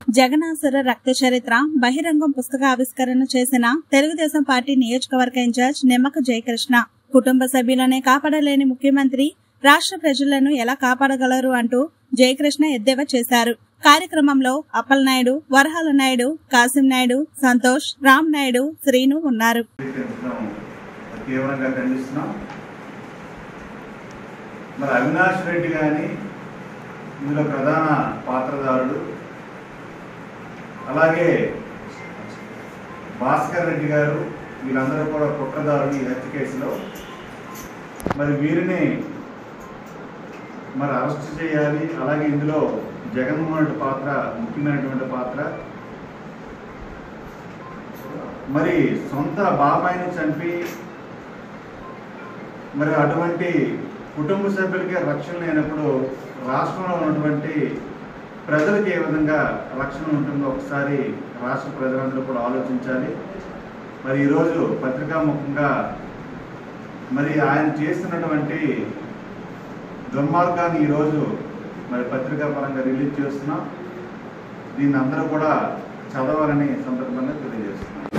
జగనాసుర రక్త చరిత్ర బహిరంగం పుస్తక ఆవిష్కరణ చేసిన తెలుగుదేశం పార్టీ నియోజకవర్గ ఇన్ఛార్జ్ నిమ్మక జయకృష్ణ కుటుంబ సభ్యులనే కాపాడలేని ముఖ్యమంత్రి రాష్ట్ర ప్రజలను ఎలా కాపాడగలరు అంటూ జయకృష్ణ ఎద్దేవా చేశారు కార్యక్రమంలో అప్పలనాయుడు వరహాల నాయుడు కాసిం నాయుడు సంతోష్ రామ్ నాయుడు శ్రీను ఉన్నారు స్వీకరించడం తీవ్రంగా ఖండిస్తున్నాం మరి అవినాష్ రెడ్డి గాని ఇందులో ప్రధాన పాత్రదారుడు అలాగే భాస్కర్ రెడ్డి గారు వీళ్ళందరూ కూడా కుట్రదారులు ఈ హత్య కేసులో మరి వీరిని మరి అరెస్ట్ చేయాలి అలాగే ఇందులో జగన్మోహన్ రెడ్డి పాత్ర ముఖ్యమైనటువంటి పాత్ర మరి సొంత బాబాయిని చంపి మరి అటువంటి కుటుంబ సభ్యులకి రక్షణ లేనప్పుడు రాష్ట్రంలో ఉన్నటువంటి ప్రజలకు ఏ విధంగా రక్షణ ఉంటుందో ఒకసారి రాష్ట్ర ప్రజలందరూ కూడా ఆలోచించాలి మరి ఈరోజు పత్రికాముఖంగా మరి ఆయన చేస్తున్నటువంటి దుర్మార్గాన్ని ఈరోజు మరి పత్రికా పరంగా రిలీజ్ చేస్తున్నాం దీన్ని అందరూ కూడా చదవాలని సందర్భంగా తెలియజేస్తున్నాం